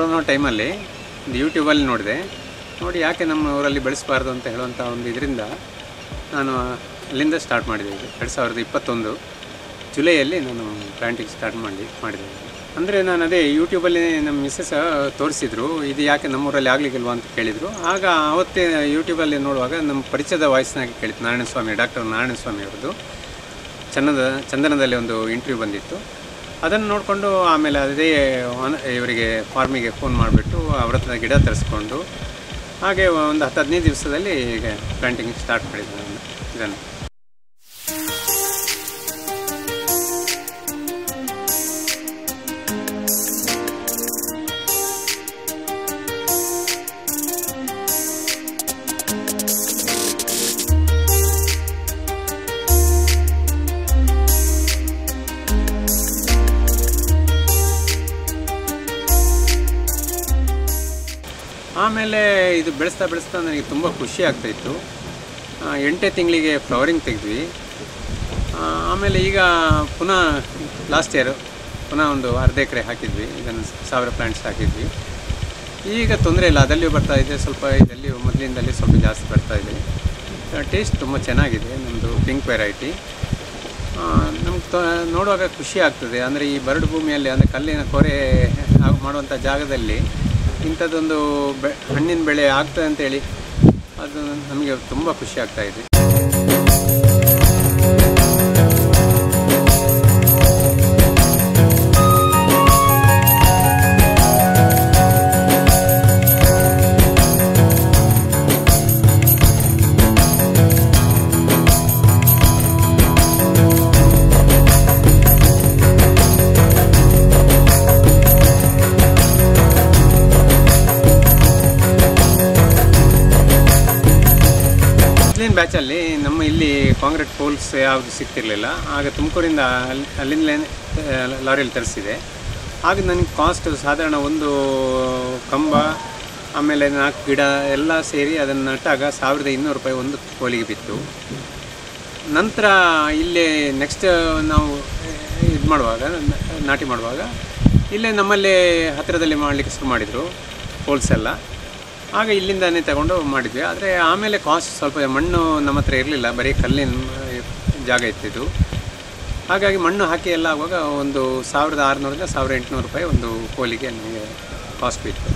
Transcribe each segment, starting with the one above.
ಅನ್ನೋ ಟೈಮಲ್ಲಿ ಒಂದು ಯೂಟ್ಯೂಬಲ್ಲಿ ನೋಡಿದೆ ನೋಡಿ ಯಾಕೆ ನಮ್ಮ ಊರಲ್ಲಿ ಬೆಳೆಸಬಾರ್ದು ಅಂತ ಹೇಳುವಂಥ ಒಂದು ಇದರಿಂದ ನಾನು ಅಲ್ಲಿಂದ ಸ್ಟಾರ್ಟ್ ಮಾಡಿದೆ ಇದು ಎರಡು ಸಾವಿರದ ಇಪ್ಪತ್ತೊಂದು ಜುಲೈಯಲ್ಲಿ ನಾನು ಪ್ಲಾಂಟಿಂಗ್ ಸ್ಟಾರ್ಟ್ ಮಾಡಿ ಮಾಡಿದೆ ಅಂದರೆ ನಾನು ಅದೇ ಯೂಟ್ಯೂಬಲ್ಲಿ ನಮ್ಮ ಮಿಸ್ಸಸ್ ತೋರಿಸಿದ್ರು ಇದು ಯಾಕೆ ನಮ್ಮೂರಲ್ಲಿ ಆಗಲಿಕ್ಕಿಲ್ವಾ ಅಂತ ಕೇಳಿದರು ಆಗ ಆವತ್ತೇ ಯೂಟ್ಯೂಬಲ್ಲಿ ನೋಡುವಾಗ ನಮ್ಮ ಪರಿಚಯದ ವಾಯ್ಸ್ನಾಗೆ ಕೇಳಿತ್ತು ನಾರಾಯಣಸ್ವಾಮಿ ಡಾಕ್ಟರ್ ನಾರಾಯಣಸ್ವಾಮಿ ಅವ್ರದ್ದು ಚಂದದ ಚಂದನದಲ್ಲಿ ಒಂದು ಇಂಟರ್ವ್ಯೂ ಬಂದಿತ್ತು ಅದನ್ನು ನೋಡಿಕೊಂಡು ಆಮೇಲೆ ಅದೇ ಆನ್- ಇವರಿಗೆ ಫಾರ್ಮಿಗೆ ಫೋನ್ ಮಾಡಿಬಿಟ್ಟು ಅವ್ರ ಹತ್ರ ಗಿಡ ತರಿಸ್ಕೊಂಡು ಹಾಗೆ ಒಂದು ಹತ್ತು ಹದಿನೈದು ದಿವಸದಲ್ಲಿ ಈಗ ಪ್ಲಾಂಟಿಂಗ್ ಸ್ಟಾರ್ಟ್ ಮಾಡಿದ್ದೆ ನಾನು ಇದನ್ನು ಆಮೇಲೆ ಇದು ಬೆಳೆಸ್ತಾ ಬೆಳೆಸ್ತಾ ನನಗೆ ತುಂಬ ಖುಷಿ ಆಗ್ತಾಯಿತ್ತು ಎಂಟೇ ತಿಂಗಳಿಗೆ ಫ್ಲವರಿಂಗ್ ತೆಗೆದ್ವಿ ಆ, ಆಮೇಲೆ ಈಗ ಪುನಃ ಲಾಸ್ಟ್ ಇಯರ್ ಪುನಃ ಒಂದು ಅರ್ಧ ಎಕರೆ ಹಾಕಿದ್ವಿ ಇದನ್ನು ಸಾವಿರ ಪ್ಲಾಂಟ್ಸ್ ಹಾಕಿದ್ವಿ ಈಗ ತೊಂದರೆ ಇಲ್ಲ ಅದಲ್ಲಿಯೂ ಬರ್ತಾ ಇದೆ ಸ್ವಲ್ಪ ಇದಲ್ಲಿಯೂ ಮೊದಲಿಂದಲೇ ಸ್ವಲ್ಪ ಜಾಸ್ತಿ ಬರ್ತಾ ಇದೆ ಟೇಸ್ಟ್ ತುಂಬ ಚೆನ್ನಾಗಿದೆ ನಮ್ಮದು ಪಿಂಕ್ ವೆರೈಟಿ ನಮ್ಗೆ ತೊ ನೋಡುವಾಗ ಖುಷಿ ಆಗ್ತದೆ ಅಂದರೆ ಈ ಬರಡು ಭೂಮಿಯಲ್ಲಿ ಅಂದರೆ ಕಲ್ಲಿನ ಕೊರೆ ಆಗ್- ಮಾಡುವಂಥ ಜಾಗದಲ್ಲಿ ಇಂಥದ್ದೊಂದು ಬೆ ಹಣ್ಣಿನ ಬೆಳೆ ಆಗ್ತದೆ ಅಂತೇಳಿ ಅದು ನಮಗೆ ತುಂಬ ಖುಷಿ ಆಗ್ತಾ ಇದೆ ಮೊದಲಿನ ಬ್ಯಾಚಲ್ಲಿ ನಮ್ಮ ಇಲ್ಲಿ ಕಾಂಕ್ರೀಟ್ ಪೋಲ್ಸ್ ಯಾವುದು ಸಿಗ್ತಿರ್ಲಿಲ್ಲ ಆಗ ತುಮಕೂರಿಂದ ಅಲ್ಲಿ ಅಲ್ಲಿಂದಲೇ ಲಾರಿಯಲ್ಲಿ ತರಿಸಿದೆ ಆಗ ನನಗೆ ಕಾಸ್ಟ್ ಸಾಧಾರಣ ಒಂದು ಕಂಬ ಆಮೇಲೆ ನಾಲ್ಕು ಗಿಡ ಎಲ್ಲ ಸೇರಿ ಅದನ್ನು ನಟ್ಟಾಗ ಸಾವಿರದ ಇನ್ನೂರು ರೂಪಾಯಿ ಒಂದು ಕೋಲಿಗೆ ಬಿತ್ತು ನಂತರ ಇಲ್ಲಿ ನೆಕ್ಸ್ಟ್ ನಾವು ಇದು ಮಾಡುವಾಗ ನ- ನಾಟಿ ಮಾಡುವಾಗ ಇಲ್ಲೇ ನಮ್ಮಲ್ಲೇ ಹತ್ತಿರದಲ್ಲಿ ಮಾಡಲಿಕ್ಕೆ ಶುರು ಮಾಡಿದರು ಪೋಲ್ಸ್ ಎಲ್ಲ ಆಗ ಇಲ್ಲಿಂದಾನೇ ತಗೊಂಡು ಮಾಡಿದ್ವಿ ಆದರೆ ಆಮೇಲೆ ಕಾಸ್ಟ್ ಸ್ವಲ್ಪ ಮಣ್ಣು ನಮ್ಮ ಹತ್ರ ಇರಲಿಲ್ಲ ಬರೀ ಕಲ್ಲಿನ ಜಾಗ ಇತ್ತಿದ್ದು ಹಾಗಾಗಿ ಮಣ್ಣು ಹಾಕಿ ಎಲ್ಲ ಆಗುವಾಗ ಒಂದು ಸಾವಿರದ ಆರುನೂರಿಂದ ಸಾವಿರದ ಎಂಟುನೂರು ರೂಪಾಯಿ ಒಂದು ಕೋಲಿಗೆ ನಮಗೆ ಕಾಸ್ಟ್ ಬಿತ್ತು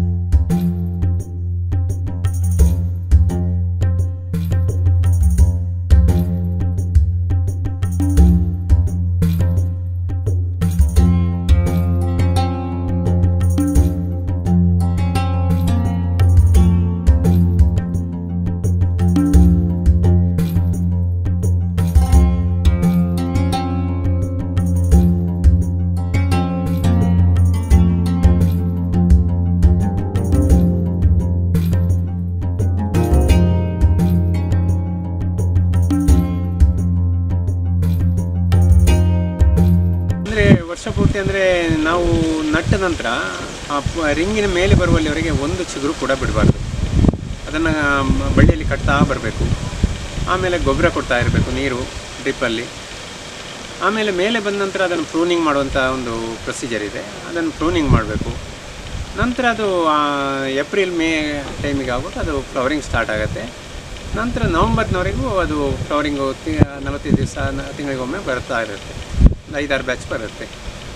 ಅಂದರೆ ವರ್ಷ ಪೂರ್ತಿ ಅಂದರೆ ನಾವು ನಟ್ಟ ನಂತರ ಆ ಪ- ರಿಂಗಿನ ಮೇಲೆ ಬರುವಲ್ಲಿವರೆಗೆ ಒಂದು ಚಿಗುರು ಕೂಡ ಬಿಡಬಾರ್ದು ಅದನ್ನು ಬಳ್ಳಿಯಲ್ಲಿ ಕಟ್ತಾ ಬರಬೇಕು ಆಮೇಲೆ ಗೊಬ್ಬರ ಕೊಡ್ತಾ ಇರಬೇಕು ನೀರು ಡ್ರಿಪ್ಪಲ್ಲಿ ಆಮೇಲೆ ಮೇಲೆ ಬಂದ ನಂತರ ಅದನ್ನು ಪ್ರೂನಿಂಗ್ ಮಾಡುವಂಥ ಒಂದು ಪ್ರೊಸೀಜರ್ ಇದೆ ಅದನ್ನು ಪ್ರೂನಿಂಗ್ ಮಾಡಬೇಕು ನಂತರ ಅದು ಆ, ಏಪ್ರಿಲ್ ಮೇ ಟೈಮಿಗೆ ಆಗುವಾಗ ಅದು ಫ್ಲವರಿಂಗ್ ಸ್ಟಾರ್ಟ್ ಆಗುತ್ತೆ ನಂತರ ನವಂಬರ್ನವರೆಗೂ ಅದು ಫ್ಲವರಿಂಗು ತಿ ನಲವತ್ತೈದು ದಿವಸ ತಿಂಗಳಿಗೊಮ್ಮೆ ಬರ್ತಾ ಇರುತ್ತೆ ಒಂದು ಐದಾರು ಬ್ಯಾಚ್ ಬರುತ್ತೆ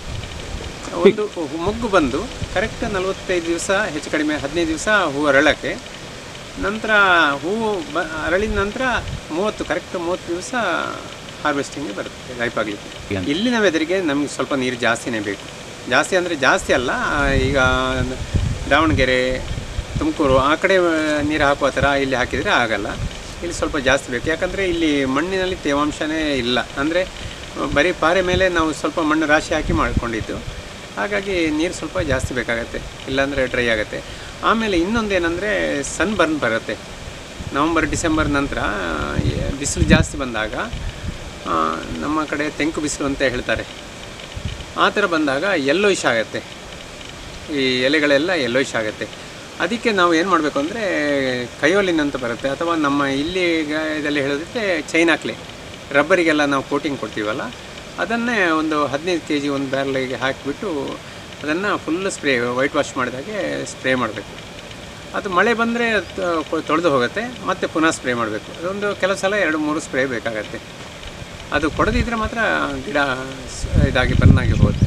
ಒಂದು ಹು- ಮೊಗ್ಗು ಬಂದು ಕರೆಕ್ಟ್ ನಲವತ್ತೈದು ದಿವಸ ಹೆಚ್ಚು ಕಡಿಮೆ ಹದಿನೈದು ದಿವಸ ಹೂವು ಅರಳಕ್ಕೆ ನಂತರ ಹೂವು ಬ ಅರಳಿದ ನಂತರ ಮೂವತ್ತು ಕರೆಕ್ಟ್ ಮೂವತ್ತು ದಿವಸ ಹಾರ್ವೆಸ್ಟಿಂಗ್ಗೆ ಬರುತ್ತೆ ರೈಪಾಗಲಿಕ್ಕೆ ಇಲ್ಲಿನ ವೆದರಿಗೆ ನಮಗೆ ಸ್ವಲ್ಪ ನೀರು ಜಾಸ್ತಿನೇ ಬೇಕು ಜಾಸ್ತಿ ಅಂದರೆ ಜಾಸ್ತಿ ಅಲ್ಲ ಆ, ಈಗ ದಾವಣಗೆರೆ ತುಮಕೂರು ಆ ಕಡೆ ನೀರು ಹಾಕುವ ಥರ ಇಲ್ಲಿ ಹಾಕಿದರೆ ಆಗಲ್ಲ ಇಲ್ಲಿ ಸ್ವಲ್ಪ ಜಾಸ್ತಿ ಬೇಕು ಯಾಕಂದರೆ ಇಲ್ಲಿ ಮಣ್ಣಿನಲ್ಲಿ ತೇವಾಂಶನೇ ಇಲ್ಲ ಅಂದರೆ ಬರೀ ಪಾರೆ ಮೇಲೆ ನಾವು ಸ್ವಲ್ಪ ಮಣ್ಣು ರಾಶಿ ಹಾಕಿ ಮಾಡಿಕೊಂಡಿದ್ದು ಹಾಗಾಗಿ ನೀರು ಸ್ವಲ್ಪ ಜಾಸ್ತಿ ಬೇಕಾಗತ್ತೆ ಇಲ್ಲಾಂದರೆ ಡ್ರೈ ಆಗುತ್ತೆ ಆಮೇಲೆ ಇನ್ನೊಂದು ಏನಂದರೆ ಸನ್ ಬರ್ನ್ ಬರುತ್ತೆ ನವಂಬರ್ ಡಿಸೆಂಬರ್ ನಂತರ ಈ ಬಿಸಿಲು ಜಾಸ್ತಿ ಬಂದಾಗ ಆ, ನಮ್ಮ ಕಡೆ ತೆಂಕು ಬಿಸಿಲು ಅಂತ ಹೇಳ್ತಾರೆ ಆ ಥರ ಬಂದಾಗ ಯೆಲ್ಲೋಯಿಶ್ ಆಗುತ್ತೆ ಈ ಎಲೆಗಳೆಲ್ಲ ಯೆಲ್ಲೋಯಿಶ್ ಆಗುತ್ತೆ ಅದಕ್ಕೆ ನಾವು ಏನು ಮಾಡಬೇಕು ಅಂದರೆ ಕಯೋಲಿನ್ ಅಂತ ಬರುತ್ತೆ ಅಥವಾ ನಮ್ಮ ಇಲ್ಲಿ ಗ- ಇದರಲ್ಲಿ ಹೇಳೋದಕ್ಕೆ ಚೈನಾಕ್ಲೆ ರಬ್ಬರಿಗೆಲ್ಲ ನಾವು ಕೋಟಿಂಗ್ ಕೊಡ್ತೀವಲ್ಲ ಅದನ್ನೇ ಒಂದು ಹದಿನೈದು ಕೆ ಜಿ ಒಂದು ಬ್ಯಾರ್ಲಿಗೆ ಹಾಕಿಬಿಟ್ಟು ಅದನ್ನು ಫುಲ್ ಸ್ಪ್ರೇ ವೈಟ್ ವಾಶ್ ಮಾಡಿದಾಗೆ ಸ್ಪ್ರೇ ಮಾಡಬೇಕು ಅದು ಮಳೆ ಬಂದರೆ ತೊಳೆದು ಹೋಗುತ್ತೆ ಮತ್ತೆ ಪುನಃ ಸ್ಪ್ರೇ ಮಾಡಬೇಕು ಅದೊಂದು ಕೆಲವು ಸಲ ಎರಡು ಮೂರು ಸ್ಪ್ರೇ ಬೇಕಾಗತ್ತೆ ಅದು ಕೊಡದಿದ್ದರೆ ಮಾತ್ರ ಗಿಡ ಸ್- ಇದಾಗಿ ಬನ್ನಾಗಿ ಹೋಗುತ್ತೆ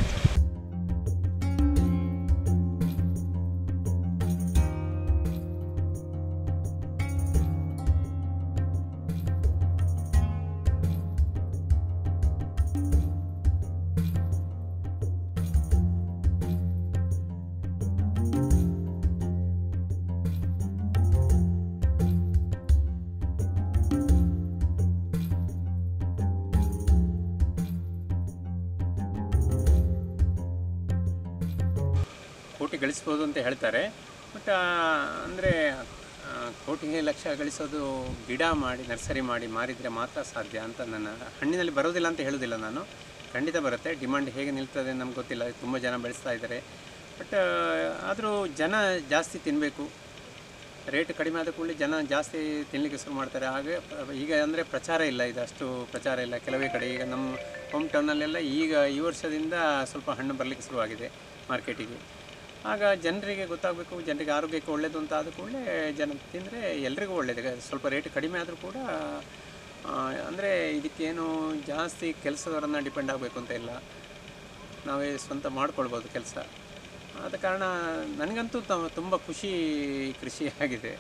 ಕೋಟಿ ಗಳಿಸ್ಬೋದು ಅಂತ ಹೇಳ್ತಾರೆ ಬಟ್ ಅಂದರೆ ಕೋಟಿಗೆ ಲಕ್ಷ ಗಳಿಸೋದು ಗಿಡ ಮಾಡಿ ನರ್ಸರಿ ಮಾಡಿ ಮಾರಿದರೆ ಮಾತ್ರ ಸಾಧ್ಯ ಅಂತ ನನ್ನ ಹಣ್ಣಿನಲ್ಲಿ ಬರೋದಿಲ್ಲ ಅಂತ ಹೇಳೋದಿಲ್ಲ ನಾನು ಖಂಡಿತ ಬರುತ್ತೆ ಡಿಮಾಂಡ್ ಹೇಗೆ ನಿಲ್ತದೆ ನಮ್ಗೆ ಗೊತ್ತಿಲ್ಲ ತುಂಬ ಜನ ಬೆಳೆಸ್ತಾ ಇದ್ದಾರೆ ಬಟ್ ಆದರೂ ಜನ ಜಾಸ್ತಿ ತಿನ್ನಬೇಕು ರೇಟ್ ಕಡಿಮೆ ಆದ ಕೂಡಲೇ ಜನ ಜಾಸ್ತಿ ತಿನ್ನಲಿಕ್ಕೆ ಶುರು ಮಾಡ್ತಾರೆ ಹಾಗೆ ಪ್ರ- ಈಗ ಅಂದರೆ ಪ್ರಚಾರ ಇಲ್ಲ ಇದು ಅಷ್ಟು ಪ್ರಚಾರ ಇಲ್ಲ ಕೆಲವೇ ಕಡೆ ಈಗ ನಮ್ಮ ಹೋಮ್ ಟೌನಲ್ಲೆಲ್ಲ ಈಗ ಈ ವರ್ಷದಿಂದ ಸ್ವಲ್ಪ ಹಣ್ಣು ಬರಲಿಕ್ಕೆ ಶುರುವಾಗಿದೆ ಮಾರ್ಕೆಟಿಗೆ ಆಗ ಜನರಿಗೆ ಗೊತ್ತಾಗಬೇಕು ಜನರಿಗೆ ಆರೋಗ್ಯಕ್ಕೆ ಒಳ್ಳೆಯದು ಅಂತ ಆದ ಕೂಡಲೇ ಜನ ತಿಂದರೆ ಎಲ್ರಿಗೂ ಒಳ್ಳೆಯದು ಸ್ವಲ್ಪ ರೇಟ್ ಕಡಿಮೆ ಆದರೂ ಕೂಡ ಅಂದರೆ ಇದಕ್ಕೇನು ಜಾಸ್ತಿ ಕೆಲಸದವರನ್ನು ಡಿಪೆಂಡ್ ಆಗಬೇಕು ಅಂತ ಇಲ್ಲ ನಾವೇ ಸ್ವಂತ ಮಾಡ್ಕೊಳ್ಬೋದು ಕೆಲಸ ಆದ ಕಾರಣ ನನಗಂತೂ ತ- ತುಂಬ ಖುಷಿ ಕೃಷಿ ಆಗಿದೆ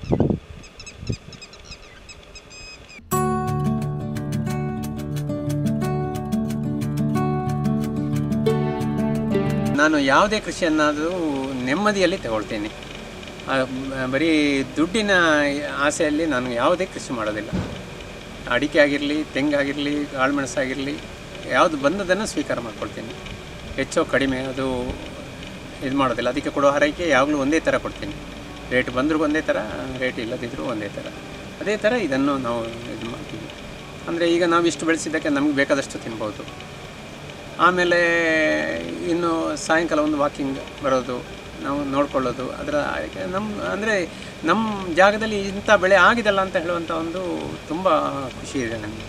ನಾನು ಯಾವುದೇ ಕೃಷಿಯನ್ನಾದರೂ ನೆಮ್ಮದಿಯಲ್ಲಿ ತಗೊಳ್ತೀನಿ ಆ, ಬ- ಬರೀ ದುಡ್ಡಿನ ಆಸೆಯಲ್ಲಿ ನಾನು ಯಾವುದೇ ಕೃಷಿ ಮಾಡೋದಿಲ್ಲ ಅಡಿಕೆ ಆಗಿರಲಿ ತೆಂಗಾಗಿರಲಿ ಕಾಳುಮೆಣಸಾಗಿರಲಿ ಯಾವುದು ಬಂದದನ್ನು ಸ್ವೀಕಾರ ಮಾಡ್ಕೊಳ್ತೀನಿ ಹೆಚ್ಚೋ ಕಡಿಮೆ ಅದು ಇದು ಮಾಡೋದಿಲ್ಲ ಅದಕ್ಕೆ ಕೊಡೋ ಹಾರೈಕೆ ಯಾವಾಗಲೂ ಒಂದೇ ಥರ ಕೊಡ್ತೀನಿ ರೇಟ್ ಬಂದರೂ ಒಂದೇ ಥರ ರೇಟ್ ಇಲ್ಲದಿದ್ದರೂ ಒಂದೇ ಥರ ಅದೇ ಥರ ಇದನ್ನು ನಾವು ಇದು ಮಾಡ್ತೀವಿ ಅಂದರೆ ಈಗ ನಾವು ಇಷ್ಟು ಬೆಳೆಸಿದ್ದಕ್ಕೆ ನಮಗೆ ಬೇಕಾದಷ್ಟು ತಿನ್ಬೋದು ಆಮೇಲೆ ಇನ್ನು ಸಾಯಂಕಾಲ ಒಂದು ವಾಕಿಂಗ್ ಬರೋದು ನಾವು ನೋಡ್ಕೊಳ್ಳೋದು ಅದರ ನಮ್ಮ ಅಂದರೆ ನಮ್ಮ ಜಾಗದಲ್ಲಿ ಇಂಥ ಬೆಳೆ ಆಗಿದಲ್ಲ ಅಂತ ಹೇಳುವಂಥ ಒಂದು ತುಂಬ ಖುಷಿ ಇದೆ ನನಗೆ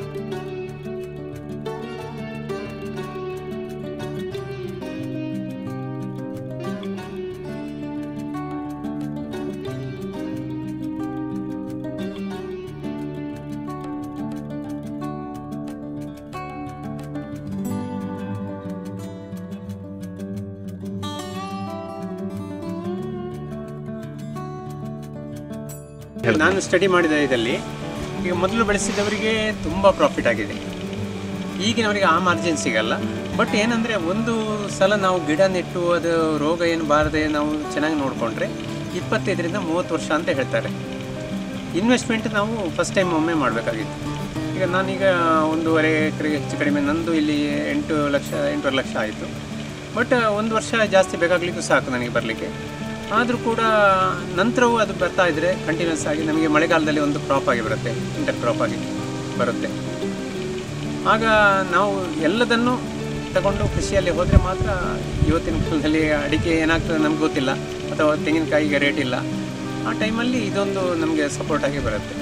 ನಾನು ಸ್ಟಡಿ ಮಾಡಿದ ಇದರಲ್ಲಿ ಈಗ ಮೊದಲು ಬೆಳೆಸಿದವರಿಗೆ ತುಂಬ ಪ್ರಾಫಿಟ್ ಆಗಿದೆ ಈಗಿನವರಿಗೆ ಆ ಮಾರ್ಜಿನ್ ಸಿಗಲ್ಲ ಬಟ್ ಏನಂದರೆ ಒಂದು ಸಲ ನಾವು ಗಿಡ ನೆಟ್ಟು ಅದು ರೋಗ ಏನು ಬಾರದೆ ನಾವು ಚೆನ್ನಾಗಿ ನೋಡಿಕೊಂಡ್ರೆ ಇಪ್ಪತ್ತೈದರಿಂದ ಮೂವತ್ತು ವರ್ಷ ಅಂತ ಹೇಳ್ತಾರೆ ಇನ್ವೆಸ್ಟ್ಮೆಂಟ್ ನಾವು ಫಸ್ಟ್ ಟೈಮ್ ಒಮ್ಮೆ ಮಾಡಬೇಕಾಗಿತ್ತು ಈಗ ನಾನೀಗ ಒಂದೂವರೆ ಎಕರೆ ಹೆಚ್ಚು ಕಡಿಮೆ ನಂದು ಇಲ್ಲಿ ಎಂಟು ಲಕ್ಷ ಎಂಟೂವರೆ ಲಕ್ಷ ಆಯಿತು ಬಟ್ ಒಂದು ವರ್ಷ ಜಾಸ್ತಿ ಬೇಕಾಗಲಿಕ್ಕೂ ಸಾಕು ನನಗೆ ಬರಲಿಕ್ಕೆ ಆದರೂ ಕೂಡ ನಂತರವೂ ಅದು ಬರ್ತಾ ಇದ್ದರೆ ಕಂಟಿನ್ಯೂಸ್ ಆಗಿ ನಮಗೆ ಮಳೆಗಾಲದಲ್ಲಿ ಒಂದು ಕ್ರಾಪ್ ಆಗಿ ಬರುತ್ತೆ ಇಂಟರ್ ಕ್ರಾಪ್ ಆಗಿ ಬರುತ್ತೆ ಆಗ ನಾವು ಎಲ್ಲದನ್ನು ತಗೊಂಡು ಕೃಷಿಯಲ್ಲಿ ಹೋದರೆ ಮಾತ್ರ ಇವತ್ತಿನ ಕಾಲದಲ್ಲಿ ಅಡಿಕೆ ಏನಾಗ್ತದೆ ನಮ್ಗೆ ಗೊತ್ತಿಲ್ಲ ಅಥವಾ ತೆಂಗಿನಕಾಯಿಗೆ ರೇಟ್ ಇಲ್ಲ ಆ ಟೈಮಲ್ಲಿ ಇದೊಂದು ನಮಗೆ ಸಪೋರ್ಟ್ ಆಗಿ ಬರುತ್ತೆ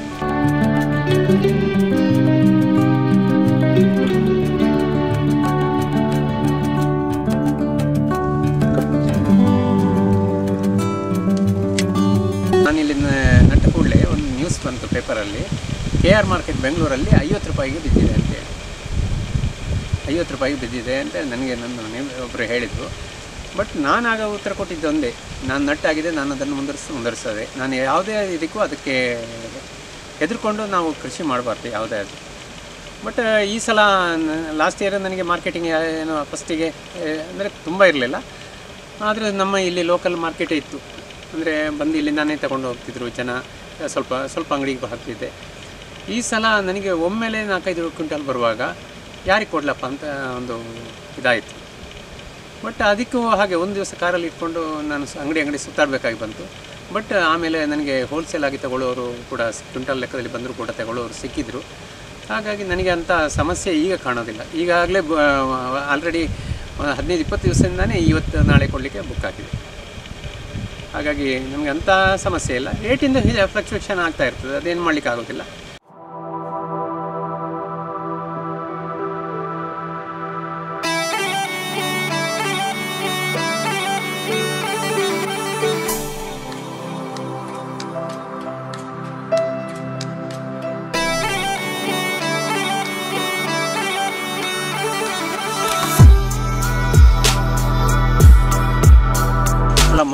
ನಾನಿಲ್ಲಿ ನ- ನಟ್ಟ ಕೂಡಲೇ ಒಂದು ನ್ಯೂಸ್ ಬಂತು ಪೇಪರಲ್ಲಿ ಕೆ ಆರ್ ಮಾರ್ಕೆಟ್ ಬೆಂಗಳೂರಲ್ಲಿ ಐವತ್ತು ರೂಪಾಯಿಗೆ ಬಿದ್ದಿದೆ ಅಂತೇಳಿ ಐವತ್ತು ರೂಪಾಯಿಗೆ ಬಿದ್ದಿದೆ ಅಂತ ನನಗೆ ನನ್ನ ಮನೆ ಒಬ್ಬರು ಹೇಳಿದರು ಬಟ್ ನಾನಾಗ ಉತ್ತರ ಕೊಟ್ಟಿದ್ದು ಒಂದೇ ನಾನು ನಟ್ಟಾಗಿದೆ ನಾನು ಅದನ್ನು ಮುಂದುವರಿಸ ಮುಂದುವರಿಸೋದೆ ನಾನು ಯಾವುದೇ ಇದಕ್ಕೂ ಅದಕ್ಕೆ ಹೆದರ್ಕೊಂಡು ನಾವು ಕೃಷಿ ಮಾಡಬಾರ್ದು ಯಾವುದೇ ಅದು ಬಟ್ ಈ ಸಲ ಲಾಸ್ಟ್ ಇಯರ್ ನನಗೆ ಮಾರ್ಕೆಟಿಂಗ್ ಏನು ಫಸ್ಟಿಗೆ ಅಂದರೆ ತುಂಬ ಇರಲಿಲ್ಲ ಆದರೆ ನಮ್ಮ ಇಲ್ಲಿ ಲೋಕಲ್ ಮಾರ್ಕೆಟೇ ಇತ್ತು ಅಂದರೆ ಬಂದು ಇಲ್ಲಿಂದಾನೇ ತಗೊಂಡು ಹೋಗ್ತಿದ್ರು ಜನ ಸ್ವಲ್ಪ ಸ್ವಲ್ಪ ಅಂಗಡಿಗೆ ಹಾಕ್ತಿದ್ದೆ ಈ ಸಲ ನನಗೆ ಒಮ್ಮೆಲೆ ನಾಲ್ಕೈದು ಕ್ವಿಂಟಲ್ ಬರುವಾಗ ಯಾರಿಗೆ ಕೊಡ್ಲಪ್ಪ ಅಂತ ಒಂದು ಇದಾಯಿತು ಬಟ್ ಅದಕ್ಕೂ ಹಾಗೆ ಒಂದು ದಿವಸ ಕಾರಲ್ಲಿ ಇಟ್ಕೊಂಡು ನಾನು ಸ- ಅಂಗಡಿ ಅಂಗಡಿ ಸುತ್ತಾಡಬೇಕಾಗಿ ಬಂತು ಬಟ್ ಆಮೇಲೆ ನನಗೆ ಹೋಲ್ಸೇಲ್ ಆಗಿ ತಗೊಳ್ಳೋರು ಕೂಡ ಕ್ವಿಂಟಲ್ ಲೆಕ್ಕದಲ್ಲಿ ಬಂದರೂ ಕೂಡ ತಗೊಳ್ಳೋರು ಸಿಕ್ಕಿದ್ರು ಹಾಗಾಗಿ ನನಗೆ ಅಂಥ ಸಮಸ್ಯೆ ಈಗ ಕಾಣೋದಿಲ್ಲ ಈಗಾಗಲೇ ಆಲ್ರೆಡಿ ಹದಿನೈದು ಇಪ್ಪತ್ತು ದಿವಸದಿಂದಾನೇ ಇವತ್ತು ನಾಳೆ ಕೊಡಲಿಕ್ಕೆ ಬುಕ್ ಆಗಿದೆ ಹಾಗಾಗಿ ನಮಗೆ ಅಂಥ ಸಮಸ್ಯೆ ಇಲ್ಲ ರೇಟಿಂದ ಫ್ಲಕ್ಚುಯೇಷನ್ ಆಗ್ತಾ ಇರ್ತದೆ ಅದೇನು ಮಾಡಲಿಕ್ಕೆ ಆಗೋದಿಲ್ಲ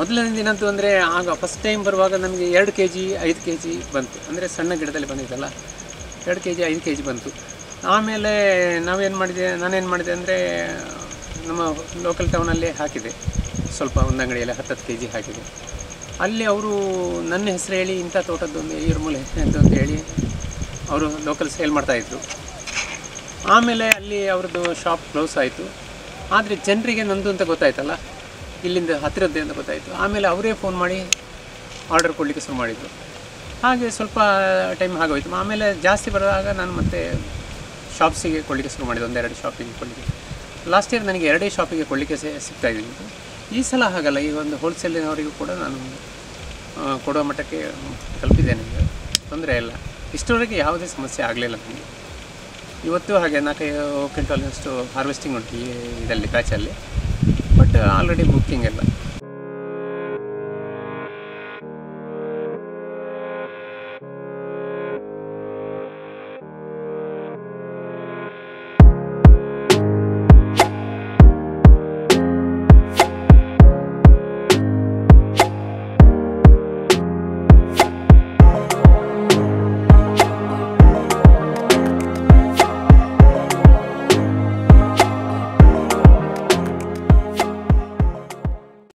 ಮೊದಲನೇ ದಿನದ್ದು ಅಂದರೆ ಆಗ ಫಸ್ಟ್ ಟೈಮ್ ಬರುವಾಗ ನಮಗೆ ಎರಡು ಕೆ ಜಿ ಐದು ಕೆ ಜಿ ಬಂತು ಅಂದರೆ ಸಣ್ಣ ಗಿಡದಲ್ಲಿ ಬಂದಿದ್ದಲ್ಲ ಎರಡು ಕೆ ಜಿ ಐದು ಕೆ ಜಿ ಬಂತು ಆಮೇಲೆ ನಾವೇನು ಮಾಡಿದೆ ನಾನೇನು ಮಾಡಿದೆ ಅಂದರೆ ನಮ್ಮ ಲೋಕಲ್ ಟೌನಲ್ಲಿ ಹಾಕಿದೆ ಸ್ವಲ್ಪ ಒಂದು ಅಂಗಡಿಯಲ್ಲಿ ಹತ್ತತ್ತು ಕೆ ಜಿ ಹಾಕಿದೆ ಅಲ್ಲಿ ಅವರು ನನ್ನ ಹೆಸರು ಹೇಳಿ ಇಂಥ ತೋಟದ್ದೊಂದು ಈರ್ಮೂಲೆ ಅಂತ ಅಂತ ಹೇಳಿ ಅವರು ಲೋಕಲ್ ಸೇಲ್ ಮಾಡ್ತಾಯಿದ್ರು ಆಮೇಲೆ ಅಲ್ಲಿ ಅವ್ರದ್ದು ಶಾಪ್ ಕ್ಲೋಸ್ ಆಯಿತು ಆದರೆ ಜನರಿಗೆ ನಂದು ಅಂತ ಗೊತ್ತಾಯ್ತಲ್ಲ ಇಲ್ಲಿಂದ ಹತ್ತಿರದ್ದೇ ಅಂತ ಗೊತ್ತಾಯಿತು ಆಮೇಲೆ ಅವರೇ ಫೋನ್ ಮಾಡಿ ಆರ್ಡರ್ ಕೊಡಲಿಕ್ಕೆ ಶುರು ಮಾಡಿದರು ಹಾಗೆ ಸ್ವಲ್ಪ ಟೈಮ್ ಆಗೋಯ್ತು ಆಮೇಲೆ ಜಾಸ್ತಿ ಬರುವಾಗ ನಾನು ಮತ್ತೆ ಶಾಪ್ಸಿಗೆ ಕೊಡಲಿಕ್ಕೆ ಶುರು ಮಾಡಿದೆ ಒಂದೆರಡು ಶಾಪಿಗೆ ಕೊಡಲಿಕ್ಕೆ ಲಾಸ್ಟ್ ಇಯರ್ ನನಗೆ ಎರಡೇ ಶಾಪಿಗೆ ಕೊಡಲಿಕ್ಕೆ ಸಿಗ್ತಾ ಇದ್ದೀನಿ ಈ ಸಲ ಹಾಗಲ್ಲ ಈ ಒಂದು ಹೋಲ್ಸೇಲಿನವರಿಗೂ ಕೂಡ ನಾನು ಆ, ಕೊಡುವ ಮಟ್ಟಕ್ಕೆ ತಲುಪಿದ್ದೇನೆ ಈಗ ತೊಂದರೆ ಇಲ್ಲ ಇಷ್ಟರವರೆಗೆ ಯಾವುದೇ ಸಮಸ್ಯೆ ಆಗಲಿಲ್ಲ ನನಗೆ ಇವತ್ತು ಹಾಗೆ ನಾಲ್ಕೈದು ಕ್ವಿಂಟಾಲಿನಷ್ಟು ಹಾರ್ವೆಸ್ಟಿಂಗ್ ಉಂಟು ಈ ಇದರಲ್ಲಿ ಬ್ಯಾಚಲ್ಲಿ ಬಟ್ ಆಲ್ರೆಡಿ ಬುಕ್ಕಿಂಗ್ ಎಲ್ಲ